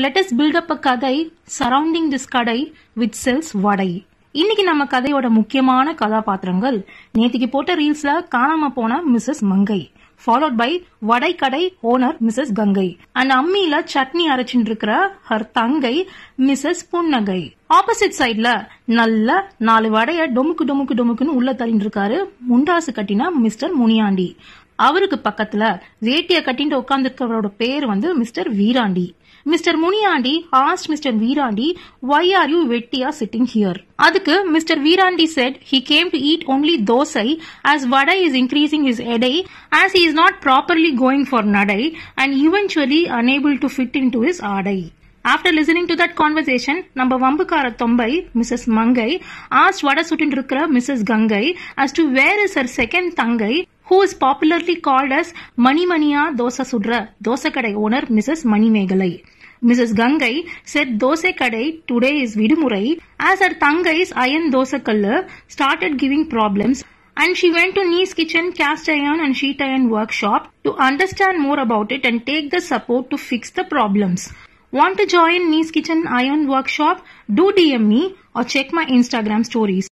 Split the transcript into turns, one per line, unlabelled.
let us build up a கதை surrounding this கடை which sells வடை இன்னைக்கு நம்ம கதையோட முக்கியமான கதாபாத்திரங்கள் நேத்திக்கு போட்ட ரீல்ஸ்ல காணாம போன மிஸ்ஸஸ் மங்கை ஃபாலோட் பை வடை கடை ஓனர் மிஸ்ஸஸ் கங்கை அண்ட் அம்மியில சட்னி அரைச்சிட்டு இருக்கிற ஹர் தங்கை மிஸ்ஸஸ் புன்னகை ஆப்போசிட் சைட்ல நல்ல நாலு வடைய டொமுக்கு டொமுக்கு டொமுக்குன்னு உள்ள தள்ளிட்டு இருக்காரு முண்டாசு கட்டின மிஸ்டர் முனியாண்டி அவருக்கு பக்கத்துல வேட்டிய கட்டிட்டு உட்கார்ந்துருக்கிறவரோட பேர் வந்து mister Veerandi mister Muniyandi asked mister Veerandi why are you வெட்டியா சிட்டிங் ஹியர் அதுக்கு mister Veerandi said he came to eat only dosa as vada is increasing his எடை as he is not properly going for நடை and eventually unable to fit into his ஆடை after listening to that conversation நம்ம வம்புக்கார தொம்பை Mrs Mangai asked vada சுட்டு இருக்கிற Mrs Gangai as to where is her second தங்கை who is popularly called as மணிமணியா தோசை சுடுற தோசைக்கடை owner Mrs Manimekalai Mrs Gangai said தோசைக்கடை டுடே இஸ் விடுமுறை as her தங்கைஸ் அயன் தோசைக்கல்லு started giving problems and she went to Nee's kitchen cast iron and sheet iron workshop to understand more about it and take the support to fix the problems. Want to join Nee's kitchen iron workshop? Do DM me or check my Instagram stories.